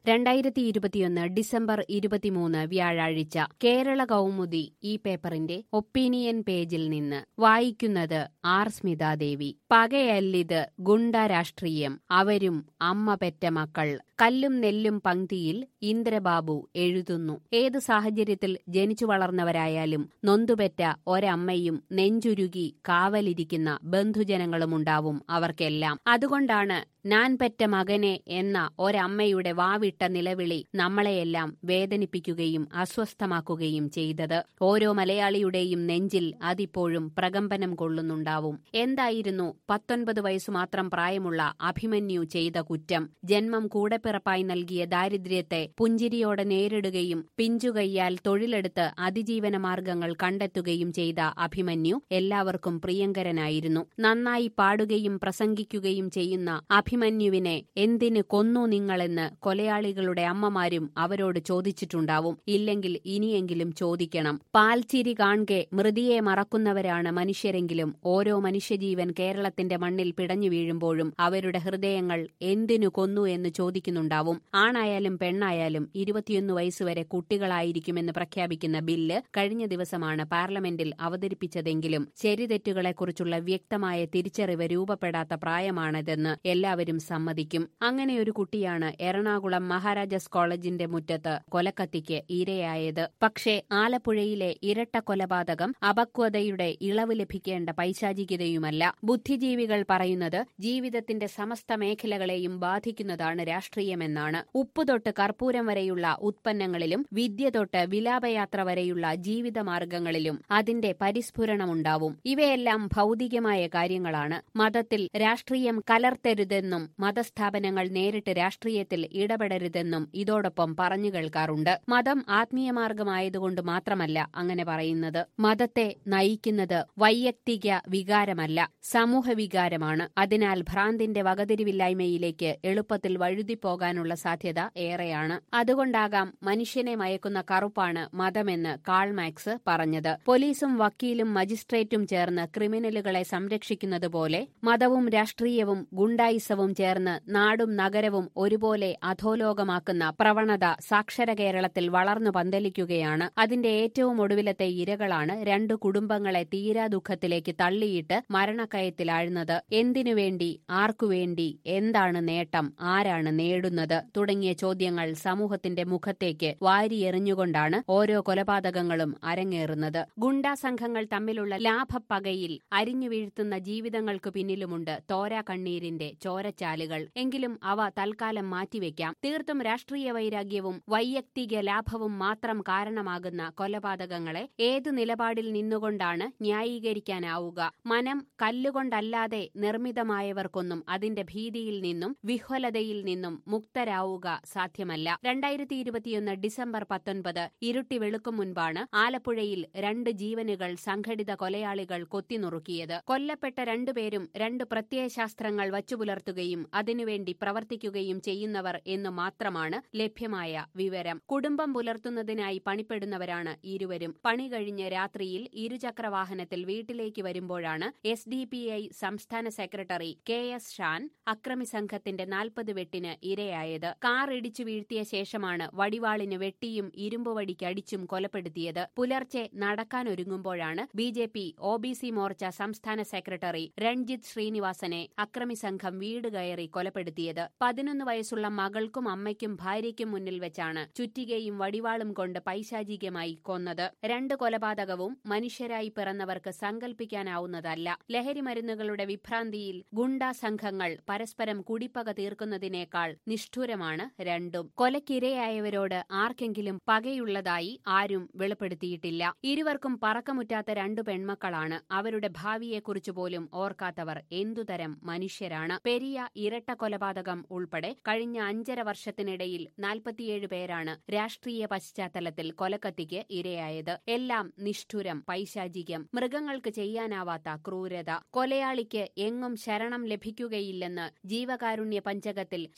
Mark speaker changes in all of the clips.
Speaker 1: രണ്ടായിരത്തി ഇരുപത്തിയൊന്ന് ഡിസംബർ ഇരുപത്തിമൂന്ന് വ്യാഴാഴ്ച കേരള കൗമുദി ഈ പേപ്പറിന്റെ ഒപ്പീനിയൻ പേജിൽ നിന്ന് വായിക്കുന്നത് ആർ സ്മിതാദേവി പകയല്ലിത് ഗുണ്ട രാഷ്ട്രീയം അവരും അമ്മ പെറ്റ മക്കൾ കല്ലും നെല്ലും പങ്ക്തിയിൽ ഇന്ദ്രബാബു എഴുതുന്നു ഏത് സാഹചര്യത്തിൽ ജനിച്ചു വളർന്നവരായാലും നൊന്തുപെറ്റ ഒരമ്മയും നെഞ്ചുരുകി കാവലിരിക്കുന്ന ബന്ധുജനങ്ങളുമുണ്ടാവും അവർക്കെല്ലാം അതുകൊണ്ടാണ് ഞാൻ പെറ്റ മകനെ എന്ന ഒരമ്മയുടെ വാവിട്ട നിലവിളി നമ്മളെയെല്ലാം വേദനിപ്പിക്കുകയും അസ്വസ്ഥമാക്കുകയും ചെയ്തത് ഓരോ മലയാളിയുടെയും നെഞ്ചിൽ അതിപ്പോഴും പ്രകമ്പനം കൊള്ളുന്നുണ്ടാവും എന്തായിരുന്നു പത്തൊൻപത് വയസ്സു മാത്രം പ്രായമുള്ള അഭിമന്യു ചെയ്ത കുറ്റം ജന്മം കൂടെപ്പിറപ്പായി നൽകിയ ദാരിദ്ര്യത്തെ പുഞ്ചിരിയോടെ നേരിടുകയും പിഞ്ചുകയ്യാൽ തൊഴിലെടുത്ത് അതിജീവന മാർഗങ്ങൾ കണ്ടെത്തുകയും ചെയ്ത അഭിമന്യു എല്ലാവർക്കും പ്രിയങ്കരനായിരുന്നു നന്നായി പാടുകയും പ്രസംഗിക്കുകയും ചെയ്യുന്ന അഭിമന്യുവിനെ എന്തിന് കൊന്നു നിങ്ങളെന്ന് കൊലയാളികളുടെ അമ്മമാരും അവരോട് ചോദിച്ചിട്ടുണ്ടാവും ഇല്ലെങ്കിൽ ഇനിയെങ്കിലും ചോദിക്കണം പാൽച്ചിരി കാൺകെ മൃതിയെ മറക്കുന്നവരാണ് മനുഷ്യരെങ്കിലും ഓരോ മനുഷ്യജീവൻ കേരളത്തിന്റെ മണ്ണിൽ പിടഞ്ഞു വീഴുമ്പോഴും അവരുടെ ഹൃദയങ്ങൾ എന്തിനു കൊന്നു എന്ന് ചോദിക്കുന്നുണ്ടാവും ആണായാലും പെണ്ണായാലും ഇരുപത്തിയൊന്ന് വയസ്സുവരെ കുട്ടികളായിരിക്കുമെന്ന് പ്രഖ്യാപിക്കുന്ന ബില്ല് കഴിഞ്ഞ ദിവസമാണ് പാർലമെന്റിൽ അവതരിപ്പിച്ചതെങ്കിലും ശരിതെറ്റുകളെക്കുറിച്ചുള്ള വ്യക്തമായ തിരിച്ചറിവ് രൂപപ്പെടാത്ത പ്രായമാണിതെന്ന് എല്ലാവരും സമ്മതിക്കും അങ്ങനെയൊരു കുട്ടിയാണ് എറണാകുളം മഹാരാജാസ് കോളേജിന്റെ മുറ്റത്ത് കൊലക്കത്തിക്ക് ഇരയായത് പക്ഷേ ആലപ്പുഴയിലെ ഇരട്ട കൊലപാതകം അപക്വതയുടെ ഇളവ് ലഭിക്കേണ്ട പൈശാചികതയുമല്ല ബുദ്ധിജീവികൾ പറയുന്നത് ജീവിതത്തിന്റെ സമസ്ത മേഖലകളെയും ബാധിക്കുന്നതാണ് രാഷ്ട്രീയമെന്നാണ് ഉപ്പ് തൊട്ട് കർപ്പൂരം വരെയുള്ള ഉത്പന്നങ്ങളിലും വിദ്യ തൊട്ട് വിലാപയാത്ര വരെയുള്ള ജീവിതമാർഗങ്ങളിലും അതിന്റെ പരിസ്ഫുരണമുണ്ടാവും ഇവയെല്ലാം ഭൗതികമായ കാര്യങ്ങളാണ് മതത്തിൽ രാഷ്ട്രീയം കലർത്തരുതെന്നും മതസ്ഥാപനങ്ങൾ നേരിട്ട് രാഷ്ട്രീയത്തിൽ ഇടപെടരുതെന്നും ഇതോടൊപ്പം പറഞ്ഞു കേൾക്കാറുണ്ട് മതം ആത്മീയമാർഗമായതുകൊണ്ട് മാത്രമല്ല അങ്ങനെ പറയുന്നത് മതത്തെ നയിക്കുന്നത് വൈയക്തിക വികാരമല്ല സമൂഹ വികാരമാണ് അതിനാൽ ഭ്രാന്തിന്റെ വകതിരിവില്ലായ്മയിലേക്ക് എളുപ്പത്തിൽ വഴുതിപ്പോകാനുള്ള സാധ്യത ഏറെയാണ് അതുകൊണ്ടാകാം മനുഷ്യനെ മയക്കുന്ന കറുപ്പാണ് മതമെന്ന് കാൾ മാക്സ് പറഞ്ഞത് പോലീസും വക്കീലും മജിസ്ട്രേറ്റും ചേർന്ന് ക്രിമിനലുകളെ സംരക്ഷിക്കുന്നത് പോലെ മതവും രാഷ്ട്രീയവും ഗുണ്ടായിസവും ചേർന്ന് നാടും നഗരവും ഒരുപോലെ അധോലോകമാക്കുന്ന പ്രവണത സാക്ഷര കേരളത്തിൽ വളർന്നു പന്തലിക്കുകയാണ് അതിന്റെ ഏറ്റവും ഒടുവിലത്തെ ഇരകളാണ് രണ്ടു കുടുംബങ്ങളെ തീരാ ദുഃഖത്തിലേക്ക് തള്ളിയിട്ട് മരണക്കയത്തിലാഴ്ന്നത് എന്തിനുവേണ്ടി ആർക്കുവേണ്ടി എന്താണ് നേട്ടം ആരാണ് നേടുന്നത് തുടങ്ങിയ ചോദ്യങ്ങൾ സമൂഹത്തിന്റെ മുഖത്തേക്ക് വാരിയെറിഞ്ഞുകൊണ്ടാണ് ഓരോ കൊലപാതകങ്ങളും അരങ്ങേറുന്നത് ഗുണ്ടാ സംഘങ്ങൾ തമ്മിലുള്ള ലാഭപ്പകയിൽ അരിഞ്ഞു വീഴ്ത്തുന്ന ജീവിതങ്ങൾക്ക് പിന്നിലുമുണ്ട് തോരാ കണ്ണീരിന്റെ ചോരച്ചാലുകൾ എങ്കിലും അവ തൽക്കാലം മാറ്റിവെക്കാം തീർത്തും രാഷ്ട്രീയ വൈരാഗ്യവും വൈയക്തിക ലാഭവും മാത്രം കാരണമാകുന്ന കൊലപാതകങ്ങളെ ഏതു നിലപാടിൽ നിന്നുകൊണ്ടാണ് ന്യായീകരിക്കാനാവുക മനം കല്ലുകൊണ്ടല്ലാതെ നിർമ്മിതമായവർക്കൊന്നും അതിന്റെ ഭീതിയിൽ നിന്നും വിഹ്വലതയിൽ നിന്നും മുക്തരാവുക സാധ്യമല്ല രണ്ടായിരത്തി ഇരുപത്തിയൊന്ന് ഡിസംബർ പത്തൊൻപത് ഇരുട്ടി വെളുക്കും മുൻപാണ് ആലപ്പുഴയിൽ രണ്ട് ജീവനുകൾ സംഘടിത കൊലയാളികൾ കൊത്തിനുറുക്കിയത് കൊല്ലപ്പെട്ട രണ്ടുപേരും രണ്ട് പ്രത്യയശാസ്ത്രങ്ങൾ വച്ചുപുലർത്തുകയും അതിനുവേണ്ടി പ്രവർത്തിക്കുകയും ചെയ്യുന്നവർ എന്നു മാത്രമാണ് ലഭ്യമായ വിവരം കുടുംബം പുലർത്തുന്നതിനായി പണിപ്പെടുന്നവരാണ് ഇരുവരും പണി കഴിഞ്ഞ് രാത്രിയിൽ ഇരുചക്രവാഹനത്തിൽ വീട്ടിലേക്ക് വരുമ്പോഴാണ് എസ് ഡി പി ഐ സംസ്ഥാന സെക്രട്ടറി കെ എസ് ഷാൻ അക്രമി സംഘത്തിന്റെ നാൽപ്പത് വെട്ടിന് ഇരയായത് കാർ ഇടിച്ചു വീഴ്ത്തിയ ശേഷമാണ് വടിവാളിന് വെട്ടിയും ഇരുമ്പുവടിക്ക് അടിച്ചും കൊലപ്പെടുത്തിയത് പുലർച്ചെ നടക്കാനൊരുങ്ങുമ്പോഴാണ് B J P O B C Morcha സംസ്ഥാന സെക്രട്ടറി രൺജിത്ത് ശ്രീനിവാസനെ അക്രമി സംഘം വീട് കയറി കൊലപ്പെടുത്തിയത് പതിനൊന്ന് വയസ്സുള്ള മകൾക്കും അമ്മയ്ക്കും ഭാര്യയ്ക്കും മുന്നിൽ വെച്ചാണ് ചുറ്റികയും വടിവാളും കൊണ്ട് പൈശാചികമായി കൊന്നത് രണ്ട് കൊലപാതകവും മനുഷ്യരായി പിറന്നവർക്ക് സങ്കല്പിക്കാനാവുന്നതല്ല ലഹരി മരുന്നുകളുടെ വിഭ്രാന്തിയിൽ ഗുണ്ടാ സംഘങ്ങൾ പരസ്പരം കുടിപ്പക തീർക്കുന്നതിനേക്കാൾ നിഷ്ഠുരമാണ് രണ്ടും കൊലക്കിരയായവരോട് ആർക്കെങ്കിലും പകയുള്ളതായി ആരും വെളിപ്പെടുത്തിയിട്ടില്ല ഇരുവർക്കും പറക്കമുറ്റാത്ത രണ്ടു പെൺമക്കളാണ് അവരുടെ ഭാവിയെക്കുറിച്ച് പോലും ഓർക്കാത്തവർ എന്തുതരം മനുഷ്യരാണ് പെരിയ ഇരട്ട കൊലപാതകം ഉൾപ്പെടെ കഴിഞ്ഞ അഞ്ചര വർഷത്തിനിടയിൽ നാൽപ്പത്തിയേഴ് പേരാണ് രാഷ്ട്രീയ പശ്ചാത്തലത്തിൽ കൊലക്കത്തിക്ക് ഇരയായത് എല്ലാം നിഷ്ഠുരം പൈശാചികം മൃഗങ്ങൾക്ക് ചെയ്യാനാവാത്ത ക്രൂരത കൊലയാളിക്ക് എങ്ങും ശരണം ലഭിക്കുകയില്ലെന്ന് ജീവകാരുണ്യ പഞ്ചകത്തിൽ ശ്രീനാരായണ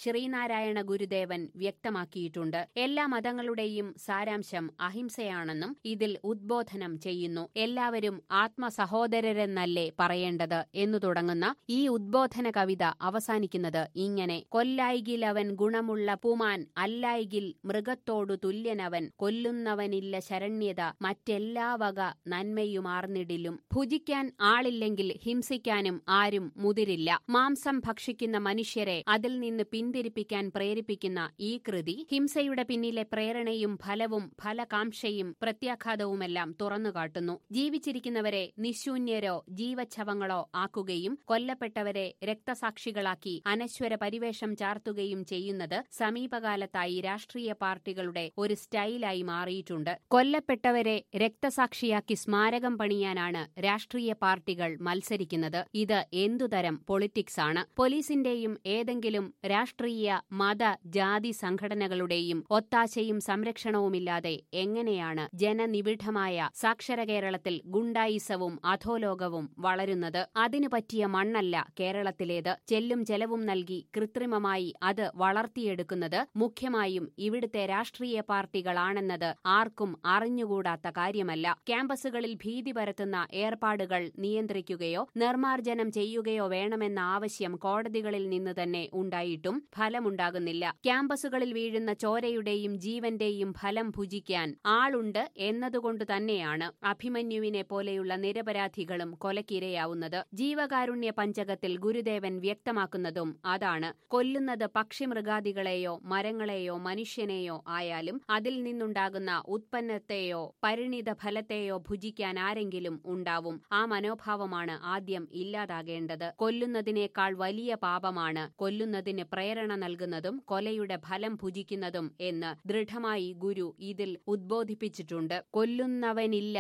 Speaker 1: ശ്രീനാരായണ ഗുരുദേവൻ വ്യക്തമാക്കിയിട്ടുണ്ട് എല്ലാ മതങ്ങളുടെയും സാരാംശം അഹിംസയാണെന്നും ഇതിൽ ഉദ്ബോധനം ചെയ്യുന്നു എല്ലാവരും ആത്മസഹോദരരെന്നല്ലേ പറയേണ്ടത് എന്നു തുടങ്ങുന്ന ഈ ഉദ്ബോധന കവിത അവസാനിക്കുന്നത് ഇങ്ങനെ കൊല്ലായികിലവൻ ഗുണമുള്ള പുമാൻ അല്ലായികിൽ മൃഗത്തോടു തുല്യനവൻ കൊല്ലുന്നവനില്ല ശരണ്യത മറ്റെല്ലാ വക നന്മയുമാർന്നിടിലും ഭുജിക്കാൻ ആളില്ലെങ്കിൽ ഹിംസിക്കാനും ആരും മുതിരില്ല മാംസം ഭക്ഷിക്കുന്ന മനുഷ്യരെ അതിൽ നിന്ന് പിന്തിരിപ്പിക്കാൻ പ്രേരിപ്പിക്കുന്ന ഈ കൃതി ഹിംസയുടെ പിന്നിലെ പ്രേരണയും ഫലവും ഫലകാംക്ഷയും പ്രത്യാഘാതവുമെല്ലാം തുറന്നുകാട്ടുന്നു ജീവിച്ചിരിക്കുന്നവരെ നിശൂന്യരോ ജീവച്ഛവങ്ങളോ ആക്കുകയും കൊല്ലപ്പെട്ടവരെ രക്തസാക്ഷികളാക്കി അനശ്വര പരിവേഷം ചാർത്തുകയും ചെയ്യുന്നത് സമീപകാലത്തായി രാഷ്ട്രീയ പാർട്ടികളുടെ ഒരു സ്റ്റൈലായി മാറിയിട്ടുണ്ട് കൊല്ലപ്പെട്ടവരെ രക്തസാക്ഷിയാക്കി സ്മാരകം പണിയാനാണ് രാഷ്ട്രീയ പാർട്ടികൾ മത്സരിക്കുന്നത് ഇത് എന്തുതരം പൊളിറ്റിക്സ് ആണ് പോലീസിന്റെയും ഏതെങ്കിലും രാഷ്ട്രീയ മത ജാതി സംഘടനകളുടെയും ഒത്താശയും സംരക്ഷണവുമില്ലാതെ എങ്ങനെയാണ് ജനനിബിഡമായ സാക്ഷര കേരളത്തിൽ ഗുണ്ടായിസവും അധോലോകവും വളരുന്നത് അതിനു പറ്റിയ മണ്ണല്ല കേരളത്തിലേത് ചെല്ലും ചെലവും നൽകി കൃത്രിമമായി അത് വളർത്തിയെടുക്കുന്നത് മുഖ്യമായും ഇവിടുത്തെ രാഷ്ട്രീയ പാർട്ടികളാണെന്നത് ആർക്കും അറിഞ്ഞുകൂടാത്ത കാര്യമല്ല ക്യാമ്പസുകളിൽ ഭീതി പരത്തുന്ന ഏർപ്പാടുകൾ നിയന്ത്രിക്കുകയോ നിർമ്മാർജ്ജനം ചെയ്യുകയോ വേണമെന്ന ആവശ്യം കോടതികളിൽ നിന്ന് തന്നെ ഉണ്ടായിട്ടും ഫലമുണ്ടാകുന്നില്ല ക്യാമ്പസുകളിൽ വീഴുന്ന ചോരയുടെയും ജീവന്റെയും ഫലം ഭുജിക്കാൻ ആളുണ്ട് എന്നതുകൊണ്ട് തന്നെയാണ് അഭിമന്യുവിനെ പോലെയുള്ള നിരപരാധികളും കൊലക്കിരയാവുന്നത് ജീവകാരുണ്യ പഞ്ചകത്തിൽ ഗുരുദേവൻ വ്യക്തമാക്കുന്നതും അതാണ് കൊല്ലുന്നത് പക്ഷിമൃഗാദികളെയോ മരങ്ങളെയോ മനുഷ്യനെയോ ആയാലും അതിൽ നിന്നുണ്ടാകുന്ന ഉത്പന്നത്തെയോ പരിണിത ഫലത്തെയോ ഭുജിക്കാൻ ആരെങ്കിലും ഉണ്ടാവും ആ മനോഭാവമാണ് ആദ്യം ഇല്ലാതാകേണ്ടത് കൊല്ലുന്നതിനേക്കാൾ വലിയ പാപമാണ് കൊല്ലുന്നതിന് പ്രേരണ നൽകുന്നതും കൊലയുടെ ഫലം ഭുജിക്കുന്നതും എന്ന് ദൃഢമായി ഗുരു ഇതിൽ ഉദ്ബോധിപ്പിച്ചിട്ടുണ്ട് കൊല്ലുന്നവനില്ല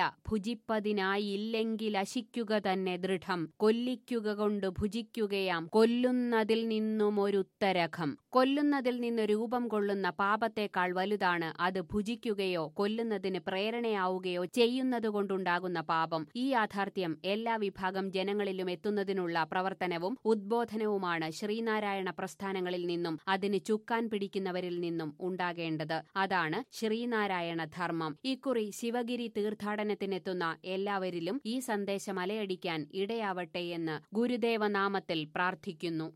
Speaker 1: ഭുജിപ്പതിനായില്ലെങ്കിൽ അശിക്കുക തന്നെ ദൃഢം കൊല്ലിക്കുക കൊണ്ട് ഭുജിക്കുകയാം കൊല്ലുന്നതിൽ നിന്നുമൊരുത്തരഖം കൊല്ലുന്നതിൽ നിന്ന് രൂപം കൊള്ളുന്ന പാപത്തേക്കാൾ വലുതാണ് അത് ഭുജിക്കുകയോ കൊല്ലുന്നതിന് പ്രേരണയാവുകയോ ചെയ്യുന്നതുകൊണ്ടുണ്ടാകുന്ന പാപം ഈ യാഥാർത്ഥ്യം എല്ലാ വിഭാഗം ജനങ്ങളിലും എത്തുന്നതിനുള്ള പ്രവർത്തനവും ഉദ്ബോധനവുമാണ് ശ്രീനാരായണ പ്രസ്ഥാനങ്ങളിൽ നിന്നും അതിന് ചുക്കാൻ പിടിക്കുന്നവരിൽ നിന്നും ഉണ്ടാകേണ്ടത് അതാണ് ശ്രീനാരായണ ധർമ്മം ഇക്കുറി ശിവഗിരി തീർത്ഥാടനത്തിനെത്തുന്ന എല്ലാവരിലും ഈ സന്ദേശം അലയടിക്കാൻ ഇടയാവട്ടെ എന്ന് ഗുരുദേവനാമത്തിൽ പ്രാർത്ഥിക്കുന്നു